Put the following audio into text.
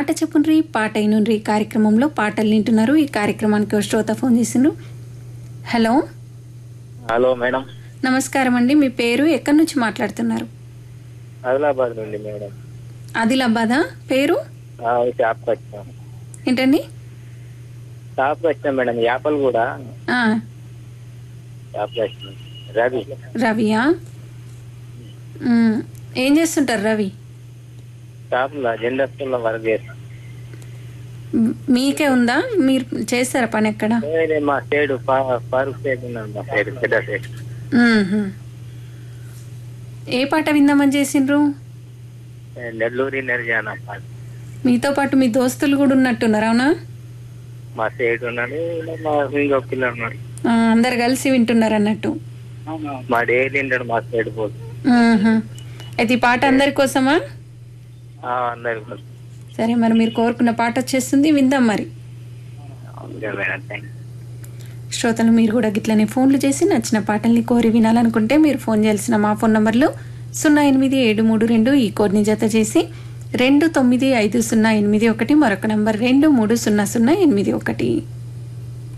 చెప్పుండ్రి పాట అయినుండ్రి కార్యక్రమంలో పాటలు వింటున్నారు ఈ కార్యక్రమానికి ఓ శ్రోత ఫోన్ చేసిండ్రు హలో హలో మేడం నమస్కారం అండి మీ పేరు ఎక్కడి నుంచి మాట్లాడుతున్నారు ఆదిలాబాద్ నుండి మేడం ఆదిలాబాదా పేరు ఆ, షాప్కి వచ్చాం ఏంటండి షాప్కి వచ్చాం మేడం యాపలు కూడా ఆ, షాప్కి వచ్చినాం రవి రవియా మ్, ఏం చేస్తుంటారు రవి షాప్లో జెండర్ స్కూల్లో వర్క్ చేస్తాం మ్, మీకే ఉందా మీరు చేస్తారా పని ఎక్కడ వేరే మా సైడ్ ఫారూక్ సైడ్ ఉన్నాడు మా సైడ్ పెద్ద సైడ్ మ్మ్హ్మ్. ఏ పాట విందామని చేసిండ్రు నెల్లూరి నిర్జాన పాట మీతో పాటు మీ దోస్తులు కూడా ఉన్నట్టున్నారు అవునా మా సైడ్ ఉన్నాడు ఈడ మా ఇంకో పిల్లలు ఉన్నాడు ఆ, అందరు కలిసి వింటున్నారు అన్నట్టు మా డైలీ ఉంటాడు మా సైడ్ పోదు మ్మ్హ్మ్. అయితే ఈ పాట అందరి కోసమా అందరికి తెలుసు. సరే మరి మీరు కోరుకున్న పాట వచ్చేస్తుంది విందాం మరి ఓకే మేడం థ్యాంక్ శ్రోతలు మీరు కూడా గిట్లనే ఫోన్లు చేసి నచ్చిన పాటల్ని కోరి వినాలనుకుంటే మీరు ఫోన్ చేయాల్సిన మా ఫోన్ నంబర్లు సున్నా ఎనిమిది ఏడు మూడు రెండు ఈ కోడ్ని జత చేసి రెండు తొమ్మిది ఐదు సున్నా ఎనిమిది ఒకటి మరొక నంబర్ రెండు మూడు సున్నా సున్నా ఎనిమిది ఒకటి